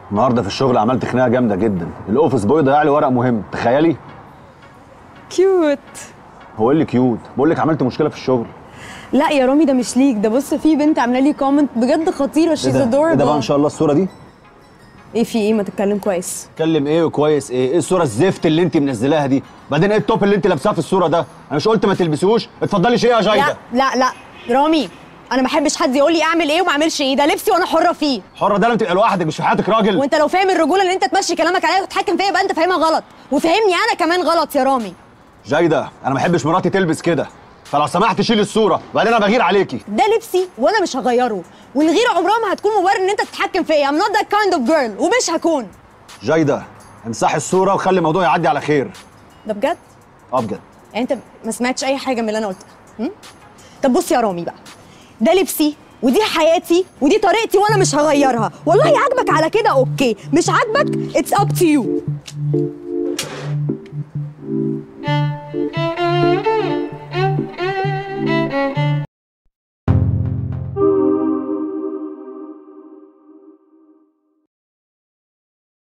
النهارده في الشغل عملت خناقه جامده جدا الاوفيس بوي ضيع لي ورق مهم تخيلي كيوت هو إيه اللي كيوت بقول لك عملت مشكله في الشغل لا يا رامي ده مش ليك ده بص في بنت عامله لي كومنت بجد خطيره ايه شيز ده ايه ده بقى ان ادوربل شاء الله الصوره دي ايه في ايه ما تتكلم كويس اتكلم ايه وكويس ايه ايه الصوره الزفت اللي انت منزلاها دي بعدين ايه التوب اللي انت لابساه في الصوره ده انا مش قلت ما تلبسوش اتفضلي شيء يا لا جايده لا لا رامي انا ما بحبش حد يقول لي اعمل ايه وما اعملش ايه ده لبسي وانا حره فيه حره ده لما تبقى لوحدك مش في حياتك راجل وانت لو فاهم الرجوله اللي انت تمشي كلامك عليا وتتحكم فيا يبقى انت فاهمها غلط وفهمني انا كمان غلط يا رامي جايده انا ما بحبش مراتي تلبس كده فلو سمحت شيل الصوره بعدين انا بغير عليكي ده لبسي وانا مش هغيره والغيره عمرها ما هتكون مبرر ان انت تتحكم فيا I'm not that kind of girl ومش هكون جايده امسحي الصوره وخلي الموضوع يعدي على خير ده بجد اه بجد يعني انت ما سمعتش اي حاجه من اللي انا قلتها م? طب بص يا رامي بقى ده لبسي ودي حياتي ودي طريقتي وانا مش هغيرها والله عاجبك على كده اوكي مش عاجبك اتس اب تو يو